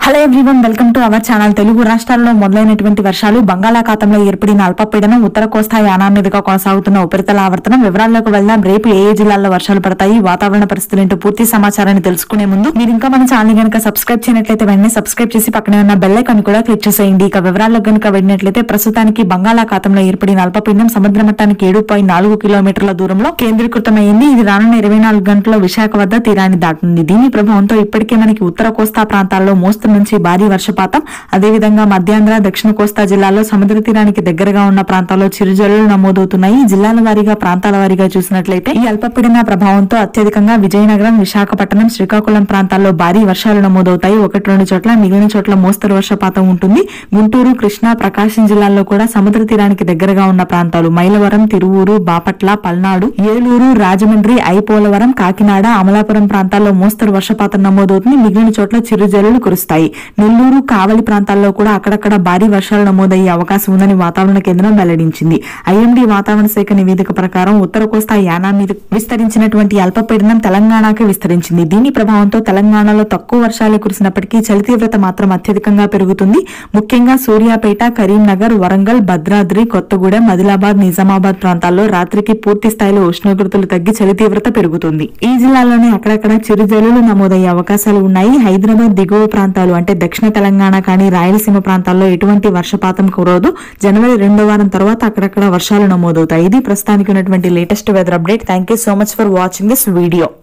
hello everyone welcome to our channel Telugu రాష్ట్రాల్లో మొదలైనటువంటి వర్షాలు బంగాళాఖాతంలో ఏర్పడిన అల్పపీడనం ఉత్తర కోస్తా యానా మీదుగా కొనసాగుతున్న ఉపరితల ఆవర్తనం వివరాల్లోకి వెళ్దాం రేపు ఏ ఏ జిల్లాల్లో వర్షాలు పడతాయి వాతావరణ పరిస్థితులు ఏంటో పూర్తి సమాచారాన్ని తెలుసుకునే ముందు మీరు ఇంకా మన ఛానల్ గనుక సబ్స్క్రైబ్ చేయనట్లయితే వెంటనే సబ్స్క్రైబ్ చేసి పక్కనే ఉన్న బెల్ ఐకాన్ కూడా క్లిక్ చేసేయండి ఇక వివరాల్లో గనుక వెళ్ళినట్లయితే ప్రస్తుతానికి బంగాళాఖాతంలో ఏర్పడిన అల్పపీడనం సముద్ర మట్టానికి ఏడు పాయింట్ నాలుగు కిలోమీటర్ల దూరంలో కేంద్రీకృతమైంది ఇది రానున్న ఇరవై నాలుగు గంటల్లో విశాఖ వద్ద తీరాన్ని దాటుతుంది దీని ప్రభావంతో ఇప్పటికే మనకి ఉత్తర కోస్తా ప్రాంతాల్లో మోస్తరు నుంచి భారీ వర్షపాతం అదేవిధంగా మధ్యాంధ్ర దక్షిణ కోస్తా జిల్లాల్లో సముద్ర తీరానికి దగ్గరగా ఉన్న ప్రాంతాల్లో చిరుజల్లులు నమోదవుతున్నాయి ఈ జిల్లాల వారీగా ప్రాంతాల వారీగా చూసినట్లయితే ఈ అల్పపీడన ప్రభావంతో అత్యధికంగా విజయనగరం విశాఖపట్నం శ్రీకాకుళం ప్రాంతాల్లో భారీ వర్షాలు నమోదవుతాయి ఒకటి రెండు చోట్ల మిగిలిన చోట్ల మోస్తరు వర్షపాతం ఉంటుంది గుంటూరు కృష్ణా ప్రకాశం జిల్లాల్లో కూడా సముద్ర తీరానికి దగ్గరగా ఉన్న ప్రాంతాలు మైలవరం తిరువూరు బాపట్ల పల్నాడు ఏలూరు రాజమండ్రి ఐపోలవరం కాకినాడ అమలాపురం ప్రాంతాల్లో మోస్తరు వర్షపాతం నమోదవుతుంది మిగిలిన చోట్ల చిరుజల్లులు కురుస్తాయి నెల్లూరు కావలి ప్రాంతాల్లో కూడా అక్కడక్కడ భారీ వర్షాలు నమోదయ్యే అవకాశం ఉందని వాతావరణ కేంద్రం వెల్లడించింది ఐఎండీ వాతావరణ శాఖ నివేదిక ప్రకారం ఉత్తర కోస్తా యానా మీద విస్తరించినటువంటి అల్పపీడనం తెలంగాణకి విస్తరించింది దీని ప్రభావంతో తెలంగాణలో తక్కువ వర్షాలు కురిసినప్పటికీ చలి తీవ్రత మాత్రం అత్యధికంగా పెరుగుతుంది ముఖ్యంగా సూర్యాపేట కరీంనగర్ వరంగల్ భద్రాద్రి కొత్తగూడెం ఆదిలాబాద్ నిజామాబాద్ ప్రాంతాల్లో రాత్రికి పూర్తి స్థాయిలో ఉష్ణోగ్రతలు తగ్గి చలి తీవ్రత పెరుగుతుంది ఈ జిల్లాలోనే అక్కడక్కడ చిరుజల్లులు నమోదయ్యే అవకాశాలు ఉన్నాయి హైదరాబాద్ దిగువ ప్రాంతాలు అంటే దక్షిణ తెలంగాణ కానీ రాయలసీమ ప్రాంతాల్లో ఎటువంటి వర్షపాతం కురవదు జనవరి రెండో వారం తర్వాత అక్కడక్కడ వర్షాలు నమోదవుతాయి ఇది ప్రస్తుతానికి ఉన్నటువంటి latest weather update thank you so much for watching this video